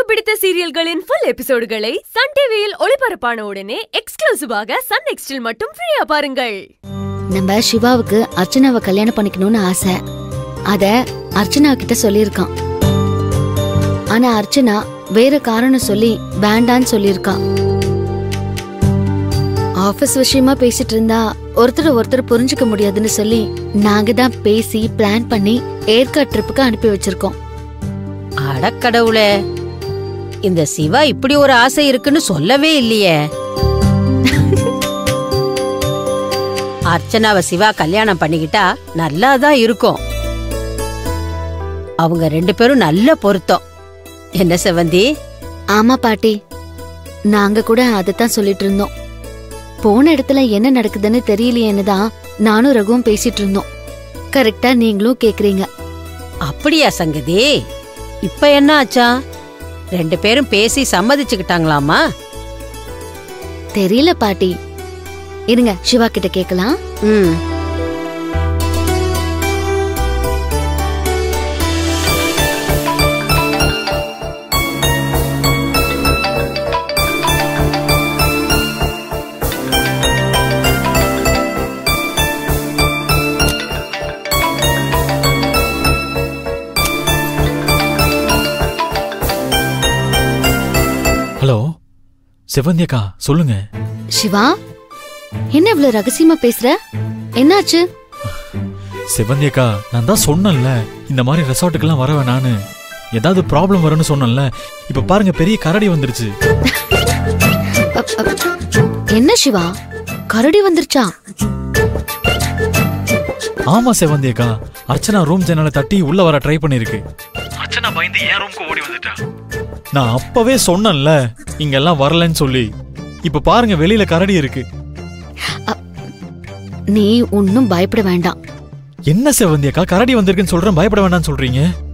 பிடித்த சீரியல்களின் full எபிசோடுகளை Sun டிவியில் ஒளிபரப்பான உடனே எக்ஸ்க்ளூசிவாக சன் நெக்ஸ்டில் மட்டும் ஃப்ரீயா பாருங்கள் நம்ம சிவாவுக்கு அர்ச்சனாவை கல்யாணம் பண்ணிக்கணும்னு ஆசை அத அர்ச்சனா கிட்ட சொல்லியிருக்கான் ஆனா அர்ச்சனா வேற காரணம் சொல்லி வேண்டான்னு சொல்லியிருக்கா ஆபீஸ் விஷயமா பேசிட்டு இருந்தா ஒருத்தர் ஒருத்தர் புரிஞ்சுக்க முடியாதுன்னு சொல்லி நாங்க தான் பேசி பிளான் பண்ணி ஏற்காடு ட்ரிப்புக்கு அனுப்பி வச்சிருக்கோம் அடக்கடவுளே இந்த சிவா இப்படி ஒரு ஆசை இருக்குன்னு சொல்லவே இல்லையே அர்ச்சனாவை சிவா கல்யாணம் பண்ணிக்கிட்டா நல்லாதான் இருக்கும் அவங்க ரெண்டு பேரும் நல்ல பொருத்தம் என்ன செவந்தி ஆமா பாட்டி நாங்க கூட அதைத்தான் சொல்லிட்டு இருந்தோம் போன இடத்துல என்ன நடக்குதுன்னு தெரியலையேன்னு தான் நானும் ரகுவும் பேசிட்டு இருந்தோம் கரெக்டா நீங்களும் கேக்குறீங்க அப்படியா சங்கதி இப்ப என்ன ஆச்சா ரெண்டு பேரும் பேசி சம்மதிச்சுக்கிட்டாங்களாமா தெரியல பாட்டி இருங்க சிவா கிட்ட கேக்கலாம் ம் ஹலோ செவந்தி அக்கா சொல்லுங்க சிவா என்ன இவ்வளவு ரகசியமா பேசுற என்னாச்சு செவந்தி அக்கா நான் தான் சொன்னேன்ல இந்த மாதிரி ரெசார்ட்டுக்கெல்லாம் வர வேணான்னு ஏதாவது ப்ராப்ளம் வரும்னு சொன்னேன்ல இப்ப பாருங்க பெரிய கரடி வந்துருச்சு அ- அ- என்ன சிவா கரடி வந்துருச்சா ஆமா செவந்தி அக்கா அர்ச்சனா ரூம் ஜன்னலை தட்டி உள்ள வர ட்ரை பண்ணிருக்கு அர்ச்சனா பயந்து என் ரூம்க்கு ஓடி வந்துட்டா நான் அப்பவே சொன்னேன்ல இங்கெல்லாம் வரலன்னு சொல்லி இப்ப பாருங்க வெளியில கரடி இருக்கு நீ ஒன்னும் பயப்பட வேண்டாம் என்ன செவந்தி அக்கா கரடி வந்திருக்குன்னு சொல்றேன் பயப்பட வேண்டாம்னு சொல்றீங்க